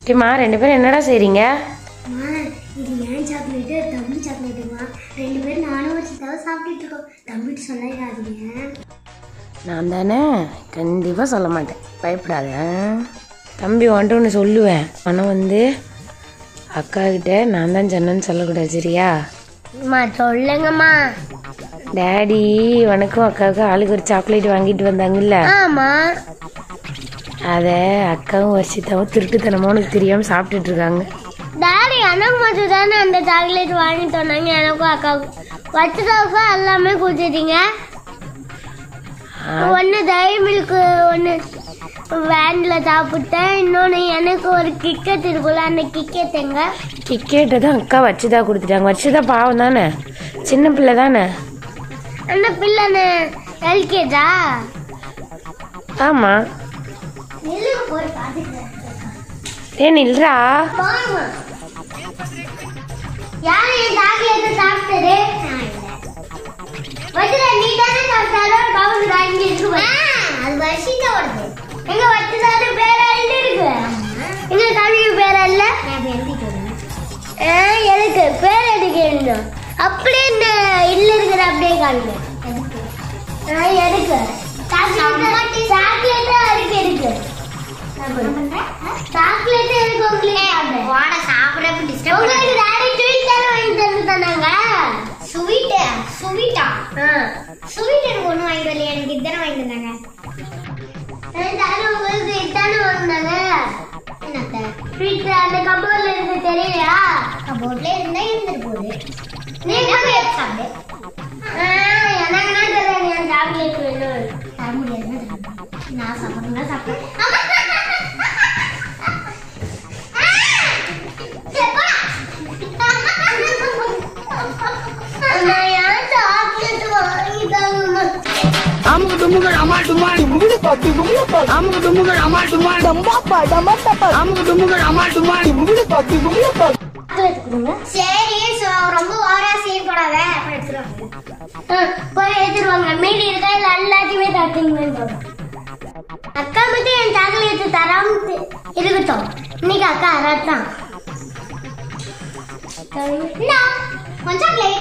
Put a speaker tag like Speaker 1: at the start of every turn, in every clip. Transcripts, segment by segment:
Speaker 1: ஏம்மா ரெண்டு பேரும் என்னடா செய்றீங்க
Speaker 2: அம்மா இது ஏன் சாக்லேட்டு தம்பி சாக்லேட்டுமா ரெண்டு பேரும் நானும் ஒரு சித்தாவும் சாப்பிட்டுட்டு இருக்கோம் தம்பிட்டு சொல்லாதீங்க
Speaker 1: நான் தானே கண்டிப்பாக சொல்ல மாட்டேன் பயப்படாத ஆ? தம்பி வந்துட்டு ஒன்று சொல்லுவேன் ஆனால் வந்து அக்கா கிட்ட நான் தான் சொன்னேன்னு சொல்லக்கூடாது சரியா
Speaker 2: அம்மா சொல்லுங்கம்மா
Speaker 1: டேடி உனக்கும் அக்காவுக்கும் ஆளுக்கு ஒரு சாக்லேட் வாங்கிட்டு வந்தாங்கல்ல
Speaker 2: ஆமா
Speaker 1: அதை அக்காவும் வர்ஷித்தாவும் திருட்டுத்தனமாக உனக்கு தெரியாமல் சாப்பிட்டுட்டு இருக்காங்க
Speaker 2: டாடி எனக்கு மட்டும் தானே அந்த சாக்லேட் வாங்கி தந்தாங்க எனக்கும் அக்காவுக்கும் வச்சதாவுக்கும் எல்லாமே கொடுத்துட்டீங்க ஒன்று தை மில்க்கு ஒன்று வேனில் சாப்பிட்டேன் இன்னொன்று எனக்கு ஒரு கிக்கெட் இருக்குல்ல அந்த கிக்கெட் எங்க
Speaker 1: கிக்கெட்டை தான் அக்கா வச்சுதா கொடுத்துட்டாங்க வச்சுதா பாவம் தானே சின்ன பிள்ளை தானே
Speaker 2: அந்த பிள்ளை எல்கேஜா
Speaker 1: ஆமாம்
Speaker 2: போய் பார்த்துக்கிறேன்
Speaker 1: ஏ நில்றா
Speaker 2: போமா யாரு என் சாக்லேட் சாப்பிட்டது வச்சுல நீ தானே சாப்பிட்டாலும் கவுன் வாங்கி இருக்கு அது வர்ஷிதா வருது எங்க வச்சுதாரு பேர இல்ல இருக்கு எங்க கவிக்கு பேர இல்ல எதுக்கு பேர் எதுக்கு எழுதணும் அப்படியே இந்த இல்ல இருக்கிற அப்படியே காணுங்க ஆ, எதுக்கு சாக்லேட் இருக்கு இருக்கு சாக்லேட் இருக்கு உங்களுக்கு வாட சாப்பிடறப்ப டிஸ்டர்ப் உங்களுக்கு டாடி ஸ்வீட் தானே வாங்கி தந்து தந்தாங்க ஸ்வீட் ஸ்வீட்டா ஸ்வீட் எனக்கு ஒண்ணு வாங்கி வரல எனக்கு இதானே வாங்கி தந்தாங்க தானே உங்களுக்கு இதானே வாங்கினாங்க என்னத்த ஸ்வீட் அந்த கபோர்ட்ல இருந்து தெரியலையா கபோர்ட்ல இருந்தா இருந்துட்டு போகுது நீங்க போய் சாப்பிடு எனக்கு என்ன தெரியும் என் சாக்லேட் வேணும் தர முடியாது நான் சாப்பிடுறேன் சாப்பிடுறேன்
Speaker 3: அமுக்கு டுமுகள் அமால் டுமால் அமுக்கு டுமுகள் அமால் டுமால் அமுக்கு டுமுகள் அமால் டுமால்
Speaker 2: சரி so ரொம்ப ஓவரா சீன் போடாத அப்புறம் எடுத்துருவாங்க போய் எடுத்துருவாங்க மீதி இருக்கா இல்ல எல்லாத்தையுமே தட்டிங்கன்னு அக்கா மட்டும் என் சாக்லேட் தராம தி- இருக்கட்டும் இன்னைக்கு அக்கா அதான் கொஞ்சம் சாக்லேட்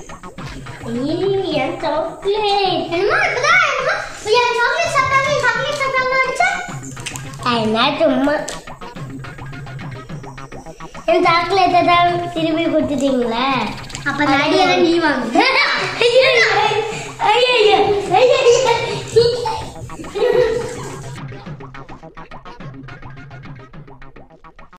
Speaker 2: என் சாக்லேட் என்னமோ இப்பதான் என்னமோ என் சாக்லேட் சாப்பிட்டாங்க என் சாக்லேட் சாப்பிட்டாங்க அடிச்சா என்ன சும்மா என் சாக்லேட்டை தான் திருப்பி கொடுத்துட்டீங்களே அப்ப நடிகை நீ வாங்க ஐயோ ஐயோ ஐயோ